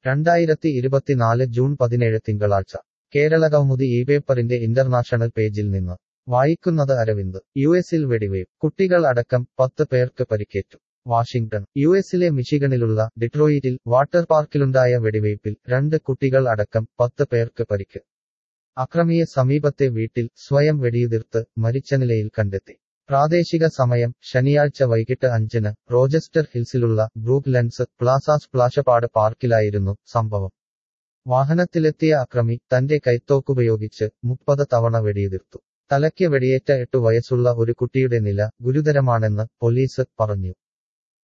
രണ്ടായിരത്തി ഇരുപത്തിനാല് ജൂൺ പതിനേഴ് തിങ്കളാഴ്ച കേരളകൗമുദി ഈ പേപ്പറിന്റെ ഇന്റർനാഷണൽ പേജിൽ നിന്ന് വായിക്കുന്നത് അരവിന്ദ് യു എസിൽ വെടിവയ്പ് കുട്ടികൾ അടക്കം പത്ത് പേർക്ക് പരിക്കേറ്റു വാഷിംഗ്ടൺ യു എസിലെ മിഷിഗണിലുള്ള ഡിട്രോയിറ്റിൽ വാട്ടർ പാർക്കിലുണ്ടായ വെടിവയ്പിൽ രണ്ട് കുട്ടികൾ അടക്കം പത്ത് പേർക്ക് പരിക്ക് അക്രമിയെ സമീപത്തെ വീട്ടിൽ സ്വയം വെടിയുതിർത്ത് മരിച്ച നിലയിൽ കണ്ടെത്തി പ്രാദേശിക സമയം ശനിയാഴ്ച വൈകിട്ട് അഞ്ചിന് റോജസ്റ്റർ ഹിൽസിലുള്ള ബ്രൂക്ക് ലെൻസ് പ്ലാസ സ്പ്ലാഷപാട് പാർക്കിലായിരുന്നു സംഭവം വാഹനത്തിലെത്തിയ അക്രമി തന്റെ കൈത്തോക്കുപയോഗിച്ച് മുപ്പത് തവണ വെടിയുതിർത്തു തലയ്ക്ക് വെടിയേറ്റ എട്ടു വയസ്സുള്ള ഒരു കുട്ടിയുടെ നില ഗുരുതരമാണെന്ന് പോലീസ് പറഞ്ഞു